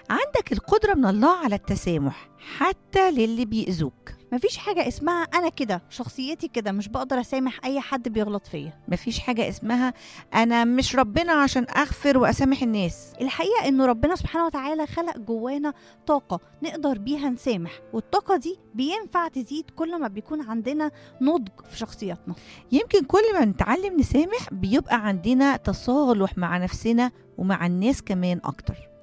عندك القدرة من الله على التسامح حتى للي بيأذوك مفيش حاجة اسمها أنا كده شخصيتي كده مش بقدر أسامح أي حد بيغلط فيا مفيش حاجة اسمها أنا مش ربنا عشان أغفر وأسامح الناس الحقيقة إنه ربنا سبحانه وتعالى خلق جوانا طاقة نقدر بيها نسامح والطاقة دي بينفع تزيد كل ما بيكون عندنا نضج في شخصياتنا يمكن كل ما نتعلم نسامح بيبقى عندنا تصالح مع نفسنا ومع الناس كمان أكتر